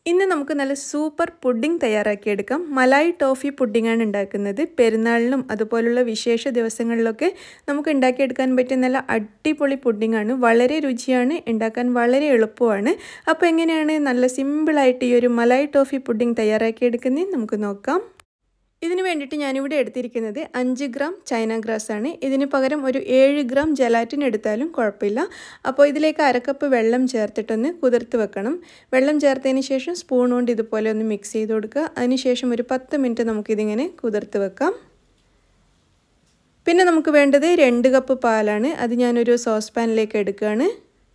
ഇന്ന് നമുക്ക് നല്ല സൂപ്പർ പുഡിംഗ് തയ്യാറാക്കിയെടുക്കാം മലായി ടോഫി പുഡിംഗാണ് ഉണ്ടാക്കുന്നത് പെരുന്നാളിനും അതുപോലുള്ള വിശേഷ ദിവസങ്ങളിലൊക്കെ നമുക്ക് ഉണ്ടാക്കിയെടുക്കാൻ പറ്റിയ നല്ല അടിപൊളി പുഡിംഗാണ് വളരെ രുചിയാണ് ഉണ്ടാക്കാൻ വളരെ എളുപ്പമാണ് അപ്പോൾ എങ്ങനെയാണ് നല്ല സിമ്പിളായിട്ട് ഈ ഒരു മലായി ടോഫി പുഡിംഗ് തയ്യാറാക്കിയെടുക്കുന്നത് നമുക്ക് നോക്കാം ഇതിന് വേണ്ടിയിട്ട് ഞാനിവിടെ എടുത്തിരിക്കുന്നത് അഞ്ച് ഗ്രാം ചൈന ഗ്രാസ് ആണ് ഇതിന് പകരം ഒരു ഏഴ് ഗ്രാം ജലാറ്റിൻ എടുത്താലും കുഴപ്പമില്ല അപ്പോൾ ഇതിലേക്ക് അരക്കപ്പ് വെള്ളം ചേർത്തിട്ടൊന്ന് കുതിർത്ത് വെക്കണം വെള്ളം ചേർത്തതിന് ശേഷം സ്പൂൺ കൊണ്ട് ഇതുപോലെ ഒന്ന് മിക്സ് ചെയ്ത് കൊടുക്കുക അതിനുശേഷം ഒരു പത്ത് മിനിറ്റ് നമുക്കിതിങ്ങനെ കുതിർത്ത് വെക്കാം പിന്നെ നമുക്ക് വേണ്ടത് രണ്ട് കപ്പ് പാലാണ് അത് ഞാനൊരു സോസ് പാനിലേക്ക് എടുക്കുകയാണ്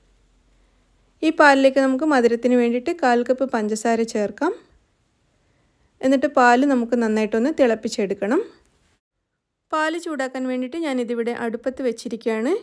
ഈ പാലിലേക്ക് നമുക്ക് മധുരത്തിന് വേണ്ടിയിട്ട് കാൽ കപ്പ് പഞ്ചസാര ചേർക്കാം എന്നിട്ട് പാല് നമുക്ക് നന്നായിട്ടൊന്ന് തിളപ്പിച്ചെടുക്കണം പാല് ചൂടാക്കാൻ വേണ്ടിയിട്ട് ഞാനിതിവിടെ അടുപ്പത്ത് വെച്ചിരിക്കുകയാണ്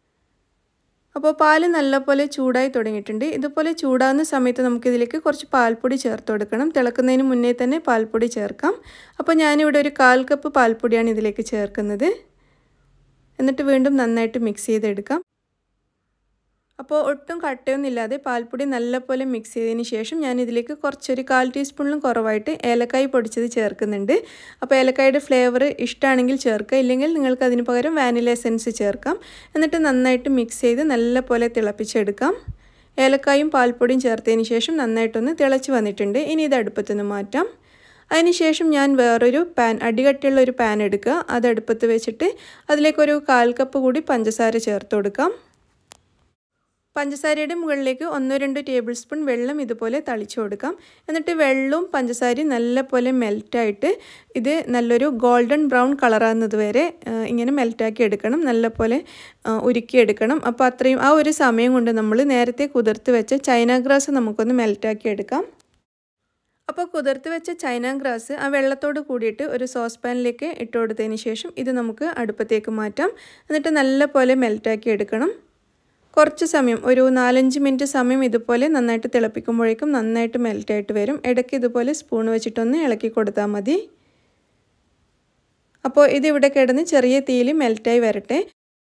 അപ്പോൾ പാല് നല്ലപോലെ ചൂടായി തുടങ്ങിയിട്ടുണ്ട് ഇതുപോലെ ചൂടാകുന്ന സമയത്ത് നമുക്കിതിലേക്ക് കുറച്ച് പാൽപ്പൊടി ചേർത്ത് കൊടുക്കണം തിളക്കുന്നതിന് മുന്നേ തന്നെ പാൽപ്പൊടി ചേർക്കാം അപ്പോൾ ഞാനിവിടെ ഒരു കാൽ കപ്പ് പാൽപ്പൊടിയാണ് ഇതിലേക്ക് ചേർക്കുന്നത് എന്നിട്ട് വീണ്ടും നന്നായിട്ട് മിക്സ് ചെയ്തെടുക്കാം അപ്പോൾ ഒട്ടും കട്ടയൊന്നുമില്ലാതെ പാൽപ്പൊടി നല്ലപോലെ മിക്സ് ചെയ്തതിന് ശേഷം ഞാൻ ഇതിലേക്ക് കുറച്ചൊരു കാൽ ടീസ്പൂണിലും കുറവായിട്ട് ഏലക്കായ് പൊടിച്ചത് ചേർക്കുന്നുണ്ട് അപ്പോൾ ഏലക്കായുടെ ഫ്ലേവർ ഇഷ്ടമാണെങ്കിൽ ചേർക്കുക ഇല്ലെങ്കിൽ നിങ്ങൾക്ക് അതിന് പകരം വാനില എസൻസ് ചേർക്കാം എന്നിട്ട് നന്നായിട്ട് മിക്സ് ചെയ്ത് നല്ലപോലെ തിളപ്പിച്ചെടുക്കാം ഏലക്കായും പാൽപ്പൊടിയും ചേർത്തതിന് ശേഷം നന്നായിട്ടൊന്ന് തിളച്ച് വന്നിട്ടുണ്ട് ഇനി ഇത് അടുപ്പത്തുനിന്ന് മാറ്റാം അതിനുശേഷം ഞാൻ വേറൊരു പാൻ അടികട്ടിയുള്ള ഒരു പാൻ എടുക്കുക അത് അടുപ്പത്ത് വെച്ചിട്ട് അതിലേക്കൊരു കാൽ കപ്പ് കൂടി പഞ്ചസാര ചേർത്ത് കൊടുക്കാം പഞ്ചസാരയുടെ മുകളിലേക്ക് ഒന്നോ രണ്ടോ ടേബിൾ സ്പൂൺ വെള്ളം ഇതുപോലെ തളിച്ചു കൊടുക്കാം എന്നിട്ട് വെള്ളവും പഞ്ചസാരയും നല്ലപോലെ മെൽറ്റായിട്ട് ഇത് നല്ലൊരു ഗോൾഡൻ ബ്രൗൺ കളറാകുന്നത് വരെ ഇങ്ങനെ മെൽറ്റാക്കി എടുക്കണം നല്ലപോലെ ഉരുക്കിയെടുക്കണം അപ്പോൾ അത്രയും ആ ഒരു സമയം കൊണ്ട് നമ്മൾ നേരത്തെ കുതിർത്ത് വെച്ച ചൈന ഗ്രാസ് നമുക്കൊന്ന് മെൽറ്റാക്കി എടുക്കാം അപ്പോൾ കുതിർത്ത് വെച്ച ചൈന ഗ്രാസ് ആ വെള്ളത്തോട് കൂടിയിട്ട് ഒരു സോസ് പാനിലേക്ക് ഇട്ട് കൊടുത്തതിന് ശേഷം ഇത് നമുക്ക് അടുപ്പത്തേക്ക് മാറ്റാം എന്നിട്ട് നല്ലപോലെ മെൽറ്റാക്കി എടുക്കണം കുറച്ച് സമയം ഒരു നാലഞ്ച് മിനിറ്റ് സമയം ഇതുപോലെ നന്നായിട്ട് തിളപ്പിക്കുമ്പോഴേക്കും നന്നായിട്ട് മെൽറ്റായിട്ട് വരും ഇടയ്ക്ക് ഇതുപോലെ സ്പൂൺ വെച്ചിട്ടൊന്ന് ഇളക്കി കൊടുത്താൽ മതി അപ്പോൾ ഇതിവിടെ കിടന്ന് ചെറിയ തീയിൽ മെൽറ്റായി വരട്ടെ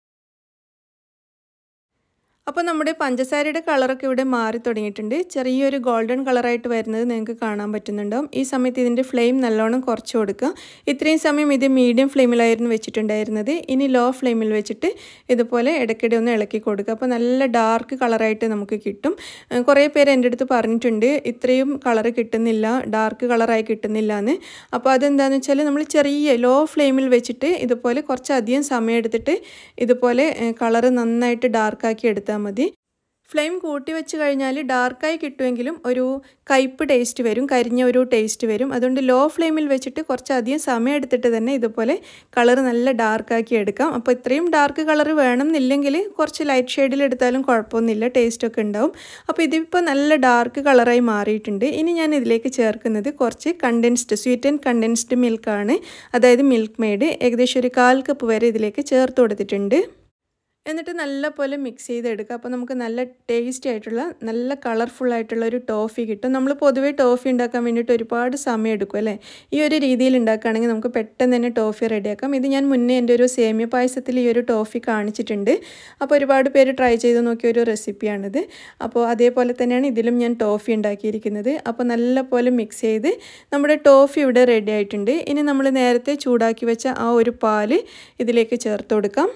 അപ്പോൾ നമ്മുടെ പഞ്ചസാരയുടെ കളറൊക്കെ ഇവിടെ മാറി തുടങ്ങിയിട്ടുണ്ട് ചെറിയൊരു ഗോൾഡൻ കളറായിട്ട് വരുന്നത് നിങ്ങൾക്ക് കാണാൻ പറ്റുന്നുണ്ടാവും ഈ സമയത്ത് ഇതിൻ്റെ ഫ്ലെയിം നല്ലോണം കുറച്ച് കൊടുക്കുക ഇത്രയും സമയം ഇത് മീഡിയം ഫ്ലെയിമിലായിരുന്നു വെച്ചിട്ടുണ്ടായിരുന്നത് ഇനി ലോ ഫ്ലെയിമിൽ വെച്ചിട്ട് ഇതുപോലെ ഇടയ്ക്കിടെ ഒന്ന് ഇളക്കി കൊടുക്കുക അപ്പോൾ നല്ല ഡാർക്ക് കളറായിട്ട് നമുക്ക് കിട്ടും കുറേ പേര് എൻ്റെ അടുത്ത് പറഞ്ഞിട്ടുണ്ട് ഇത്രയും കളറ് കിട്ടുന്നില്ല ഡാർക്ക് കളറായി കിട്ടുന്നില്ല എന്ന് അപ്പോൾ അതെന്താണെന്ന് വെച്ചാൽ നമ്മൾ ചെറിയ ലോ ഫ്ലെയിമിൽ വെച്ചിട്ട് ഇതുപോലെ കുറച്ചധികം സമയം എടുത്തിട്ട് ഇതുപോലെ കളറ് നന്നായിട്ട് ഡാർക്കാക്കി എടുത്താൽ മതി ഫ്ലെയിം കൂട്ടി വെച്ച് കഴിഞ്ഞാൽ ഡാർക്കായി കിട്ടുമെങ്കിലും ഒരു കയ്പ്പ് ടേസ്റ്റ് വരും കരിഞ്ഞ ഒരു ടേസ്റ്റ് വരും അതുകൊണ്ട് ലോ ഫ്ലെയിമിൽ വെച്ചിട്ട് കുറച്ചധികം സമയം എടുത്തിട്ട് തന്നെ ഇതുപോലെ കളർ നല്ല ഡാർക്കാക്കി എടുക്കാം അപ്പോൾ ഇത്രയും ഡാർക്ക് കളർ വേണം എന്നില്ലെങ്കിൽ കുറച്ച് ലൈറ്റ് ഷെയ്ഡിൽ എടുത്താലും കുഴപ്പമൊന്നുമില്ല ടേസ്റ്റൊക്കെ ഉണ്ടാവും അപ്പോൾ ഇതിപ്പോൾ നല്ല ഡാർക്ക് കളറായി മാറിയിട്ടുണ്ട് ഇനി ഞാൻ ഇതിലേക്ക് ചേർക്കുന്നത് കുറച്ച് കണ്ടൻസ്ഡ് സ്വീറ്റ് ആൻഡ് കണ്ടൻസ്ഡ് മിൽക്കാണ് അതായത് മിൽക്ക് മെയ്ഡ് ഏകദേശം ഒരു കാൽ കപ്പ് വരെ ഇതിലേക്ക് ചേർത്ത് കൊടുത്തിട്ടുണ്ട് എന്നിട്ട് നല്ലപോലെ മിക്സ് ചെയ്തെടുക്കുക അപ്പോൾ നമുക്ക് നല്ല ടേസ്റ്റി ആയിട്ടുള്ള നല്ല കളർഫുൾ ആയിട്ടുള്ള ഒരു ടോഫി കിട്ടും നമ്മൾ പൊതുവേ ടോഫി ഉണ്ടാക്കാൻ വേണ്ടിയിട്ട് ഒരുപാട് സമയം എടുക്കും അല്ലേ ഈ ഒരു രീതിയിൽ ഉണ്ടാക്കുകയാണെങ്കിൽ നമുക്ക് പെട്ടെന്ന് തന്നെ ടോഫി റെഡിയാക്കാം ഇത് ഞാൻ മുന്നേ എൻ്റെ ഒരു സേമിയ പായസത്തിൽ ഈ ഒരു ടോഫി കാണിച്ചിട്ടുണ്ട് അപ്പോൾ ഒരുപാട് പേര് ട്രൈ ചെയ്ത് നോക്കിയ ഒരു റെസിപ്പിയാണിത് അപ്പോൾ അതേപോലെ തന്നെയാണ് ഇതിലും ഞാൻ ടോഫി ഉണ്ടാക്കിയിരിക്കുന്നത് അപ്പോൾ നല്ലപോലെ മിക്സ് ചെയ്ത് നമ്മുടെ ടോഫി ഇവിടെ റെഡി ആയിട്ടുണ്ട് ഇനി നമ്മൾ നേരത്തെ ചൂടാക്കി വെച്ച ആ ഒരു പാല് ഇതിലേക്ക് ചേർത്ത് കൊടുക്കാം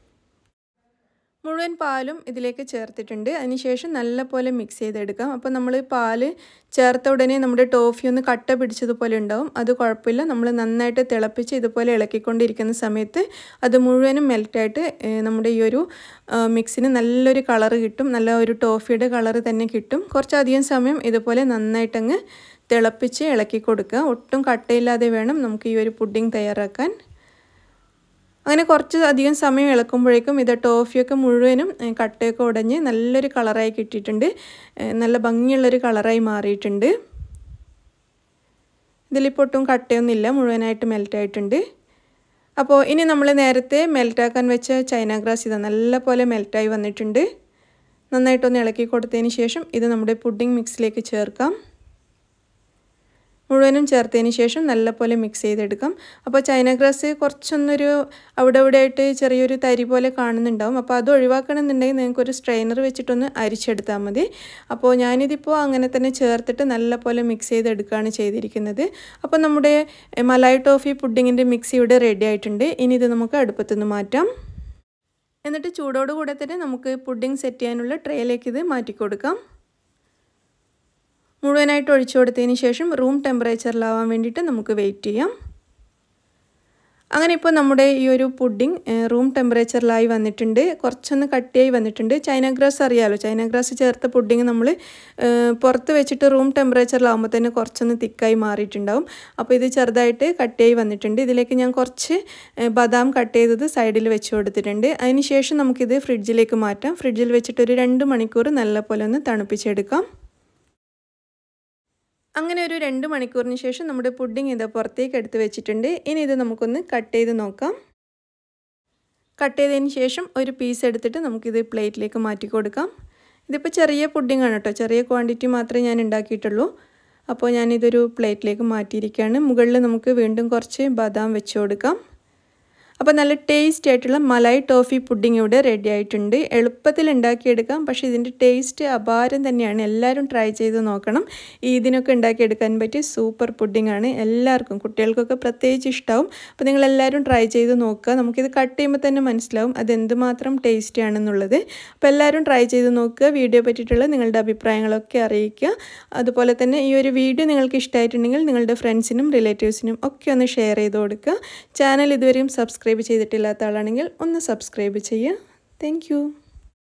മുഴുവൻ പാലും ഇതിലേക്ക് ചേർത്തിട്ടുണ്ട് അതിനുശേഷം നല്ലപോലെ മിക്സ് ചെയ്തെടുക്കാം അപ്പോൾ നമ്മൾ പാല് ചേർത്ത ഉടനെ നമ്മുടെ ടോഫി ഒന്ന് കട്ട പിടിച്ചതുപോലെ ഉണ്ടാവും അത് കുഴപ്പമില്ല നമ്മൾ നന്നായിട്ട് തിളപ്പിച്ച് ഇതുപോലെ ഇളക്കിക്കൊണ്ടിരിക്കുന്ന സമയത്ത് അത് മുഴുവനും മെൽറ്റായിട്ട് നമ്മുടെ ഈ ഒരു മിക്സിന് നല്ലൊരു കളറ് കിട്ടും നല്ല ഒരു ടോഫിയുടെ കളറ് തന്നെ കിട്ടും കുറച്ചധികം സമയം ഇതുപോലെ നന്നായിട്ടങ്ങ് തിളപ്പിച്ച് ഇളക്കി കൊടുക്കുക ഒട്ടും കട്ടയില്ലാതെ വേണം നമുക്ക് ഈ ഒരു പുഡിംഗ് തയ്യാറാക്കാൻ അങ്ങനെ കുറച്ച് അധികം സമയം ഇളക്കുമ്പോഴേക്കും ഇത് ടോഫിയൊക്കെ മുഴുവനും കട്ടയൊക്കെ ഉടഞ്ഞ് നല്ലൊരു കളറായി കിട്ടിയിട്ടുണ്ട് നല്ല ഭംഗിയുള്ളൊരു കളറായി മാറിയിട്ടുണ്ട് ഇതിലിപ്പോൾ ഒട്ടും കട്ടയൊന്നുമില്ല മുഴുവനായിട്ട് മെൽറ്റായിട്ടുണ്ട് അപ്പോൾ ഇനി നമ്മൾ നേരത്തെ മെൽറ്റാക്കാൻ വെച്ച ചൈന ഗ്രാസ് ഇത് നല്ലപോലെ മെൽറ്റായി വന്നിട്ടുണ്ട് നന്നായിട്ടൊന്ന് ഇളക്കി കൊടുത്തതിന് ശേഷം ഇത് നമ്മുടെ പുഡിംഗ് മിക്സിലേക്ക് ചേർക്കാം മുഴുവനും ചേർത്തതിന് ശേഷം നല്ലപോലെ മിക്സ് ചെയ്തെടുക്കാം അപ്പോൾ ചൈന ഗ്രാസ് കുറച്ചൊന്നൊരു അവിടെ ഇവിടെ ആയിട്ട് ചെറിയൊരു തരി പോലെ കാണുന്നുണ്ടാവും അപ്പോൾ അത് ഒഴിവാക്കണമെന്നുണ്ടെങ്കിൽ നിങ്ങൾക്ക് ഒരു സ്ട്രെയിനർ വെച്ചിട്ടൊന്ന് അരിച്ചെടുത്താൽ മതി അപ്പോൾ ഞാനിതിപ്പോൾ അങ്ങനെ തന്നെ ചേർത്തിട്ട് നല്ലപോലെ മിക്സ് ചെയ്തെടുക്കുകയാണ് ചെയ്തിരിക്കുന്നത് അപ്പോൾ നമ്മുടെ മലായി ടോഫി പുഡിങ്ങിൻ്റെ മിക്സ് ഇവിടെ റെഡി ആയിട്ടുണ്ട് ഇനി ഇത് നമുക്ക് അടുപ്പത്തുനിന്ന് മാറ്റാം എന്നിട്ട് ചൂടോട് കൂടെ തന്നെ നമുക്ക് പുഡിംഗ് സെറ്റ് ചെയ്യാനുള്ള ട്രേയിലേക്ക് ഇത് മാറ്റി കൊടുക്കാം മുഴുവനായിട്ട് ഒഴിച്ചു കൊടുത്തതിന് ശേഷം റൂം ടെമ്പറേച്ചറിലാവാൻ വേണ്ടിയിട്ട് നമുക്ക് വെയിറ്റ് ചെയ്യാം അങ്ങനെ ഇപ്പോൾ നമ്മുടെ ഈ ഒരു പുഡിംഗ് റൂം ടെമ്പറേച്ചറിലായി വന്നിട്ടുണ്ട് കുറച്ചൊന്ന് കട്ടിയായി വന്നിട്ടുണ്ട് ചൈന ഗ്രാസ് അറിയാമല്ലോ ചൈന ഗ്രാസ് ചേർത്ത പുഡിംഗ് നമ്മൾ പുറത്ത് വെച്ചിട്ട് റൂം ടെമ്പറേച്ചറിലാവുമ്പോൾ തന്നെ കുറച്ചൊന്ന് തിക്കായി മാറിയിട്ടുണ്ടാവും അപ്പോൾ ഇത് ചെറുതായിട്ട് കട്ടിയായി വന്നിട്ടുണ്ട് ഇതിലേക്ക് ഞാൻ കുറച്ച് ബദാം കട്ട് ചെയ്തത് സൈഡിൽ വെച്ച് കൊടുത്തിട്ടുണ്ട് അതിന് ശേഷം നമുക്കിത് ഫ്രിഡ്ജിലേക്ക് മാറ്റാം ഫ്രിഡ്ജിൽ വെച്ചിട്ട് ഒരു രണ്ട് മണിക്കൂർ നല്ലപോലെ ഒന്ന് തണുപ്പിച്ചെടുക്കാം അങ്ങനെ ഒരു രണ്ട് മണിക്കൂറിന് ശേഷം നമ്മുടെ പുഡിംഗ് ഇത് പുറത്തേക്ക് എടുത്ത് വെച്ചിട്ടുണ്ട് ഇനി ഇത് നമുക്കൊന്ന് കട്ട് ചെയ്ത് നോക്കാം കട്ട് ചെയ്തതിന് ശേഷം ഒരു പീസ് എടുത്തിട്ട് നമുക്കിത് പ്ലേറ്റിലേക്ക് മാറ്റി കൊടുക്കാം ഇതിപ്പോൾ ചെറിയ പുഡിംഗ് ആണ് കേട്ടോ ചെറിയ ക്വാണ്ടിറ്റി മാത്രമേ ഞാൻ ഉണ്ടാക്കിയിട്ടുള്ളൂ അപ്പോൾ ഞാനിതൊരു പ്ലേറ്റിലേക്ക് മാറ്റിയിരിക്കുകയാണ് മുകളിൽ നമുക്ക് വീണ്ടും കുറച്ച് ബദാം വെച്ച് കൊടുക്കാം അപ്പോൾ നല്ല ടേസ്റ്റി ആയിട്ടുള്ള മലായി ടോഫി പുഡിംഗ് ഇവിടെ റെഡി ആയിട്ടുണ്ട് എളുപ്പത്തിൽ ഉണ്ടാക്കിയെടുക്കാം പക്ഷേ ഇതിൻ്റെ ടേസ്റ്റ് അപാരം തന്നെയാണ് എല്ലാവരും ട്രൈ ചെയ്ത് നോക്കണം ഇതിനൊക്കെ ഉണ്ടാക്കിയെടുക്കാൻ പറ്റിയ സൂപ്പർ പുഡിംഗ് ആണ് എല്ലാവർക്കും കുട്ടികൾക്കൊക്കെ പ്രത്യേകിച്ച് ഇഷ്ടമാവും അപ്പോൾ നിങ്ങൾ എല്ലാവരും ട്രൈ ചെയ്ത് നോക്കുക നമുക്കിത് കട്ട് ചെയ്യുമ്പോൾ തന്നെ മനസ്സിലാവും അത് എന്തുമാത്രം ടേസ്റ്റി ആണെന്നുള്ളത് അപ്പോൾ എല്ലാവരും ട്രൈ ചെയ്ത് നോക്കുക വീഡിയോ പറ്റിയിട്ടുള്ള നിങ്ങളുടെ അഭിപ്രായങ്ങളൊക്കെ അറിയിക്കുക അതുപോലെ തന്നെ ഈ ഒരു വീഡിയോ നിങ്ങൾക്ക് ഇഷ്ടമായിട്ടുണ്ടെങ്കിൽ നിങ്ങളുടെ ഫ്രണ്ട്സിനും റിലേറ്റീവ്സിനും ഒക്കെ ഒന്ന് ഷെയർ ചെയ്ത് കൊടുക്കുക ചാനൽ ഇതുവരെയും സബ്സ്ക്രൈബ് ചെയ്തിട്ടില്ലാത്ത ആളാണെങ്കിൽ ഒന്ന് സബ്സ്ക്രൈബ് ചെയ്യുക താങ്ക്